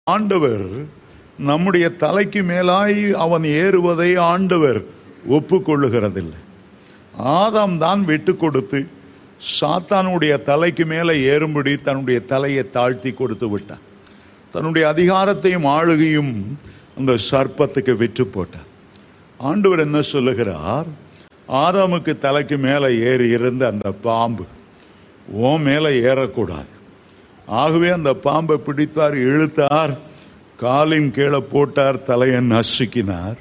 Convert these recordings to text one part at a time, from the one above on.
ஆண்டவர் நம்முடைய தலைக்கு மேலாய் அவன் ஏறுவதை ஆண்டவர் ஒப்புக்கொள்ளுகிறதில்லை ஆதாம் தான் விட்டு கொடுத்து சாத்தானுடைய தலைக்கு மேலே ஏறும்படி தன்னுடைய தலையை தாழ்த்தி கொடுத்து விட்டான் தன்னுடைய அதிகாரத்தையும் ஆளுகையும் அந்த சர்ப்பத்துக்கு விற்று போட்டான் ஆண்டவர் என்ன சொல்லுகிறார் ஆதாமுக்கு தலைக்கு மேலே ஏறி இருந்த அந்த பாம்பு ஓ மேலே ஏறக்கூடாது ஆகவே அந்த பாம்பை பிடித்தார் இழுத்தார் காலின் கீழே போட்டார் தலையை நசுக்கினார்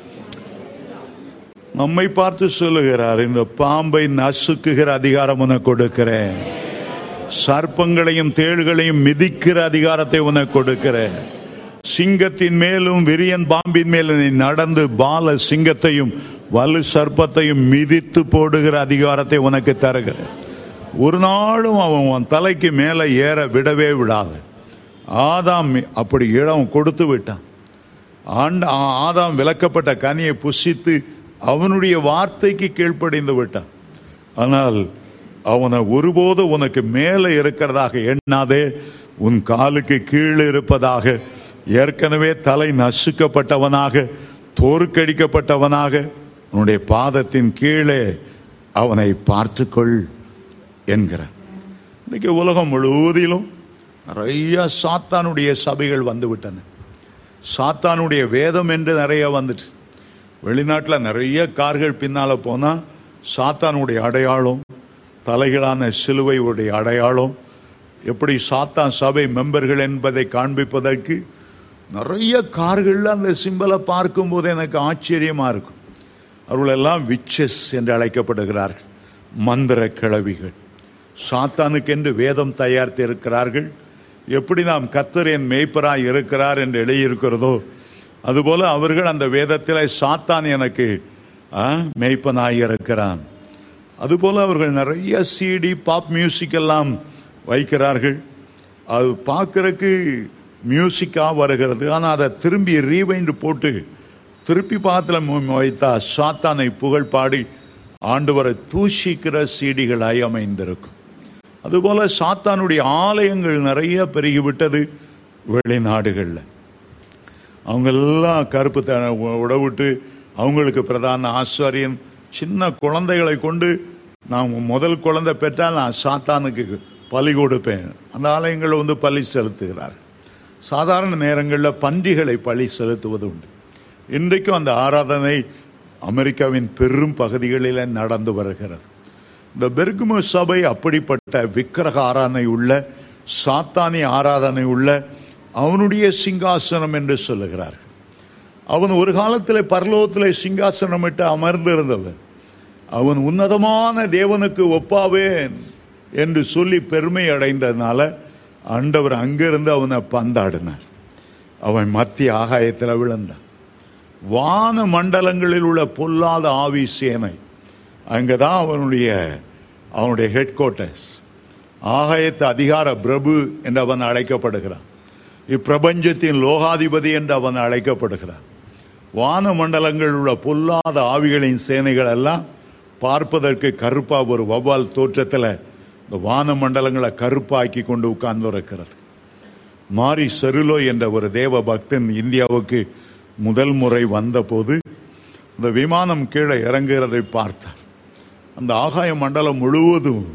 நம்மை பார்த்து சொல்லுகிறார் இந்த பாம்பை நசுக்குகிற அதிகாரம் உனக்கு கொடுக்கிறேன் சர்ப்பங்களையும் தேள்களையும் மிதிக்கிற அதிகாரத்தை உனக்கு கொடுக்கிறேன் சிங்கத்தின் மேலும் விரியன் பாம்பின் மேலும் நீ நடந்து பால சிங்கத்தையும் வலு சர்ப்பத்தையும் மிதித்து போடுகிற அதிகாரத்தை உனக்கு தருகிறேன் ஒரு நாளும் அவன் உன் தலைக்கு மேலே ஏற விடவே விடாது ஆதாம் அப்படி இடம் கொடுத்து விட்டான் ஆண்ட ஆதாம் விளக்கப்பட்ட கனியை புசித்து அவனுடைய வார்த்தைக்கு கீழ்ப்படிந்து விட்டான் ஆனால் அவனை ஒருபோது உனக்கு மேலே இருக்கிறதாக எண்ணாதே உன் காலுக்கு கீழே இருப்பதாக ஏற்கனவே தலை நசுக்கப்பட்டவனாக தோற்கடிக்கப்பட்டவனாக உன்னுடைய பாதத்தின் கீழே அவனை பார்த்துக்கொள் என்கிறார் இன்னைக்கு உலகம் முழுவதிலும் நிறைய சாத்தானுடைய சபைகள் வந்து விட்டன சாத்தானுடைய வேதம் என்று நிறைய வந்துட்டு வெளிநாட்டில் நிறைய கார்கள் பின்னால் போனால் சாத்தானுடைய அடையாளம் தலைகளான சிலுவையுடைய அடையாளம் எப்படி சாத்தான் சபை மெம்பர்கள் என்பதை காண்பிப்பதற்கு நிறைய கார்களில் அந்த சிம்பலை பார்க்கும்போது எனக்கு ஆச்சரியமாக இருக்கும் அவர்களெல்லாம் விச்சஸ் என்று அழைக்கப்படுகிறார்கள் மந்திர கிழவிகள் சாத்தானுக்கென்று வேதம் தயாரித்து இருக்கிறார்கள் எப்படி நாம் கத்தர் என் மேய்ப்பராய் இருக்கிறார் என்று எழுதியிருக்கிறதோ அதுபோல அவர்கள் அந்த வேதத்தில் சாத்தான் எனக்கு மேய்ப்பனாய் இருக்கிறான் அதுபோல அவர்கள் நிறைய சிடி பாப் மியூசிக் எல்லாம் வைக்கிறார்கள் அது பார்க்கறதுக்கு மியூசிக்காக வருகிறது ஆனால் அதை திரும்பி ரீவைண்டு போட்டு திருப்பி பாத்தில் வைத்தா சாத்தானை புகழ் பாடி ஆண்டவரை தூஷிக்கிற சீடிகளாய் அமைந்திருக்கும் அதுபோல சாத்தானுடைய ஆலயங்கள் நிறைய பெருகிவிட்டது வெளிநாடுகளில் அவங்கெல்லாம் கருப்பு த உடவிட்டு அவங்களுக்கு பிரதான ஆசாரியன் சின்ன குழந்தைகளை கொண்டு நான் முதல் குழந்தை பெற்றால் நான் சாத்தானுக்கு பலி கொடுப்பேன் அந்த ஆலயங்களில் வந்து பலி செலுத்துகிறார் சாதாரண நேரங்களில் பன்றிகளை பலி செலுத்துவது உண்டு இன்றைக்கும் அந்த ஆராதனை அமெரிக்காவின் பெரும் பகுதிகளில் நடந்து வருகிறது இந்த பெர்கும சபை அப்படிப்பட்ட விக்கிரக ஆராதனை உள்ள சாத்தானி ஆராதனை உள்ள அவனுடைய சிங்காசனம் என்று சொல்லுகிறார்கள் அவன் ஒரு காலத்தில் பரலோகத்தில் சிங்காசனம் விட்டு அமர்ந்திருந்தவன் அவன் உன்னதமான தேவனுக்கு ஒப்பாவேன் என்று சொல்லி பெருமை அடைந்ததுனால ஆண்டவர் அங்கிருந்து அவனை பந்தாடினார் அவன் மத்திய ஆகாயத்தில் விழுந்தான் வான மண்டலங்களில் உள்ள பொல்லாத ஆவி சேனை அங்கதான் அவனுடைய அவனுடைய ஹெட் குவார்ட்டர்ஸ் ஆகாயத்து அதிகார பிரபு என்று அவன் அழைக்கப்படுகிறான் இப்பிரபஞ்சத்தின் லோகாதிபதி என்று அவன் அழைக்கப்படுகிறான் வான மண்டலங்கள் உள்ள பொல்லாத ஆவிகளின் சேனைகள் எல்லாம் பார்ப்பதற்கு கருப்பா ஒரு வவ்வால் தோற்றத்தில் இந்த வான மண்டலங்களை கருப்பாக்கி கொண்டு உட்கார்ந்து இருக்கிறது மாரி செருலோ என்ற ஒரு தேவ பக்தன் இந்தியாவுக்கு முதல் முறை வந்தபோது இந்த விமானம் கீழே இறங்குகிறதை பார்த்தார் அந்த ஆகாய மண்டலம் முழுவதும்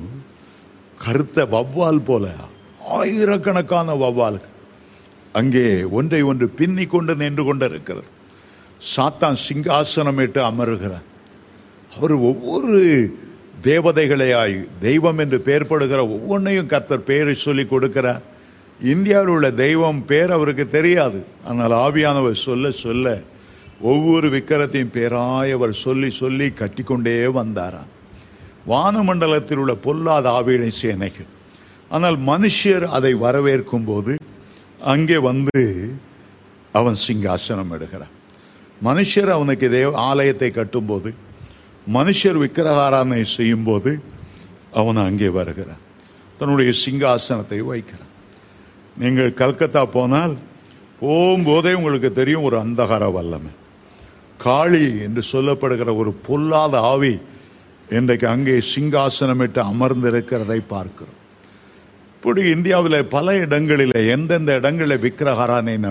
கருத்த வவ்வால் போல ஆயிரக்கணக்கான வவ்வால்கள் அங்கே ஒன்றை ஒன்று பின்னி கொண்டு நின்று கொண்டு இருக்கிறது சாத்தான் சிங்காசனமிட்டு அமருகிறார் அவர் ஒவ்வொரு தேவதைகளையாய் தெய்வம் என்று பெயர்படுகிற ஒவ்வொன்றையும் கர்த்தர் பெயரை சொல்லி கொடுக்கிறார் இந்தியாவில் உள்ள தெய்வம் பேர் அவருக்கு தெரியாது ஆனால் ஆவியானவர் சொல்ல சொல்ல ஒவ்வொரு விக்கிரத்தையும் பேராய் அவர் சொல்லி சொல்லி கட்டிக்கொண்டே வந்தாராம் வானமண்டலத்தில் உள்ள பொல்லாத ஆவியினை சேனைகள் ஆனால் மனுஷர் அதை வரவேற்கும் போது அங்கே வந்து அவன் சிங்காசனம் எடுக்கிறான் மனுஷர் அவனுக்கு தேவ ஆலயத்தை கட்டும்போது மனுஷர் விக்கிரகாராதனை செய்யும் போது அவன் அங்கே வருகிறான் தன்னுடைய சிங்காசனத்தை வைக்கிறான் நீங்கள் கல்கத்தா போனால் போகும்போதே உங்களுக்கு தெரியும் ஒரு அந்தகார வல்லமை காளி என்று சொல்லப்படுகிற ஒரு பொல்லாத ஆவி இன்றைக்கு அங்கே சிங்காசனமிட்டு அமர்ந்திருக்கிறதை பார்க்கிறோம் இப்படி இந்தியாவில் பல இடங்களில் எந்தெந்த இடங்களில் விக்கிரகாராதனை